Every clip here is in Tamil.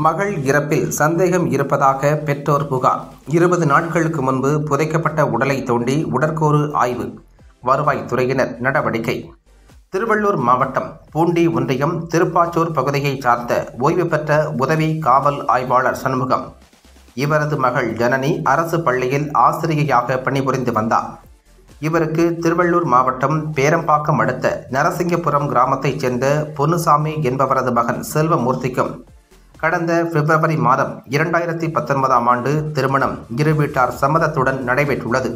மகள் இறப்பில் சந்தேகம் இருப்பதாக பெற்றோர் புகார் இருபது நாட்களுக்கு முன்பு புதைக்கப்பட்ட உடலை தோண்டி உடற்கூறு ஆய்வு வருவாய்த்துறையினர் நடவடிக்கை திருவள்ளூர் மாவட்டம் பூண்டி ஒன்றியம் திருப்பாச்சூர் பகுதியைச் சார்ந்த ஓய்வு பெற்ற உதவி காவல் ஆய்வாளர் சண்முகம் இவரது மகள் ஜனனி அரசு பள்ளியில் ஆசிரியையாக பணிபுரிந்து வந்தார் இவருக்கு திருவள்ளூர் மாவட்டம் பேரம்பாக்கம் அடுத்த நரசிங்கபுரம் கிராமத்தைச் சேர்ந்த பொன்னுசாமி என்பவரது மகன் செல்வமூர்த்திக்கும் கடந்த பிப்ரவரி மாதம் இரண்டாயிரத்தி பத்தொன்பதாம் ஆண்டு திருமணம் இரு வீட்டார் சம்மதத்துடன் நடைபெற்றுள்ளது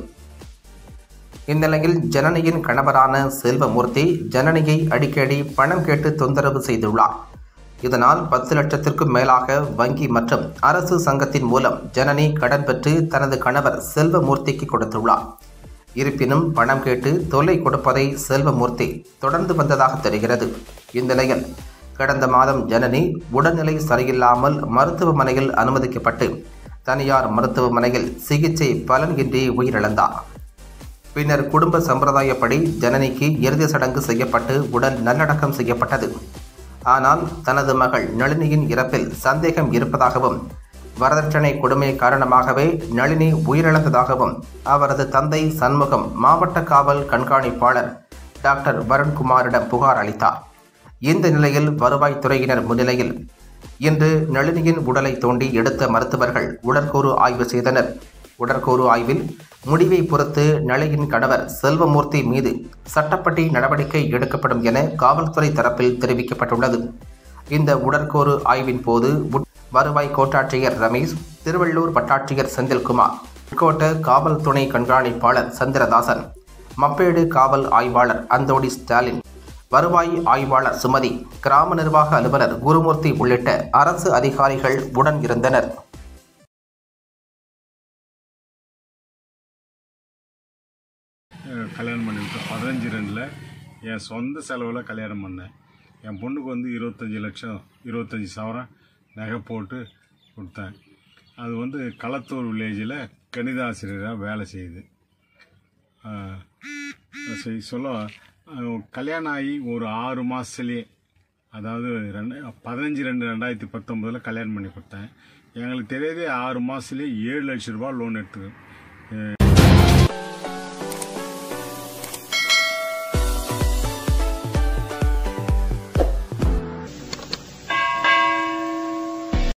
இந்நிலையில் ஜனனியின் கணவரான செல்வமூர்த்தி ஜனனியை அடிக்கடி பணம் கேட்டு தொந்தரவு செய்துள்ளார் இதனால் பத்து லட்சத்திற்கும் மேலாக வங்கி மற்றும் அரசு சங்கத்தின் மூலம் ஜனனி கடன் பெற்று தனது கணவர் செல்வமூர்த்திக்கு கொடுத்துள்ளார் இருப்பினும் பணம் கேட்டு தொல்லை கொடுப்பதை செல்வமூர்த்தி தொடர்ந்து வந்ததாக தெரிகிறது இந்நிலையில் கடந்த மாதம் ஜனனி உடல்நிலை சரியில்லாமல் மருத்துவமனையில் அனுமதிக்கப்பட்டு தனியார் மருத்துவமனையில் சிகிச்சை பலனின்றி உயிரிழந்தார் பின்னர் குடும்ப சம்பிரதாயப்படி ஜனனிக்கு இறுதி சடங்கு செய்யப்பட்டு உடல் நல்லடக்கம் செய்யப்பட்டது ஆனால் தனது மகள் நளினியின் இறப்பில் சந்தேகம் இருப்பதாகவும் வரதட்சணை கொடுமை காரணமாகவே நளினி உயிரிழந்ததாகவும் அவரது தந்தை சண்முகம் மாவட்ட காவல் கண்காணிப்பாளர் டாக்டர் வருண்குமாரிடம் புகார் அளித்தார் இந்த நிலையில் வருவாய்த்துறையினர் முன்னிலையில் இன்று நளினியின் உடலை தோண்டி எடுத்த மருத்துவர்கள் உடற்கூறு ஆய்வு செய்தனர் உடற்கூறு ஆய்வில் முடிவை பொறுத்து நளினியின் கணவர் செல்வமூர்த்தி மீது சட்டப்படி நடவடிக்கை எடுக்கப்படும் என காவல்துறை தரப்பில் தெரிவிக்கப்பட்டுள்ளது இந்த உடற்கூறு ஆய்வின் போது உட்- வருவாய் கோட்டாட்சியர் ரமேஷ் திருவள்ளூர் வட்டாட்சியர் செந்தில்குமார் கோட்ட காவல் துணை கண்காணிப்பாளர் சந்திரதாசன் மப்பேடு காவல் ஆய்வாளர் அந்தோடி ஸ்டாலின் வருவாய் ஆய்வாளர் சுமதி கிராம நிர்வாக அலுவலர் குருமூர்த்தி உள்ளிட்ட அரசு அதிகாரிகள் உடன் இருந்தனர் அஹ் கல்யாணம் பண்ணிவிட்டோம் பதினஞ்சு ரெண்டில் என் சொந்த செலவில் கல்யாணம் பண்ணேன் என் பொண்ணுக்கு வந்து இருபத்தஞ்சி லட்சம் இருபத்தஞ்சி சவரம் நகை போட்டு கொடுத்தேன் அது வந்து களத்தூர் வில்லேஜில் கணித ஆசிரியராக வேலை செய்யுது அஹ் சரி சொல்ல அஹ் கல்யாணம் ஆகி ஒரு ஆறு மாதத்துலேயே அதாவது ரெண்டு பதினஞ்சு ரெண்டு ரெண்டாயிரத்தி பத்தொம்போதில் கல்யாணம் பண்ணி கொடுத்தேன் எங்களுக்கு தெரியாதே ஆறு மாதத்துலேயே ஏழு லட்ச ரூபா லோன் எடுத்து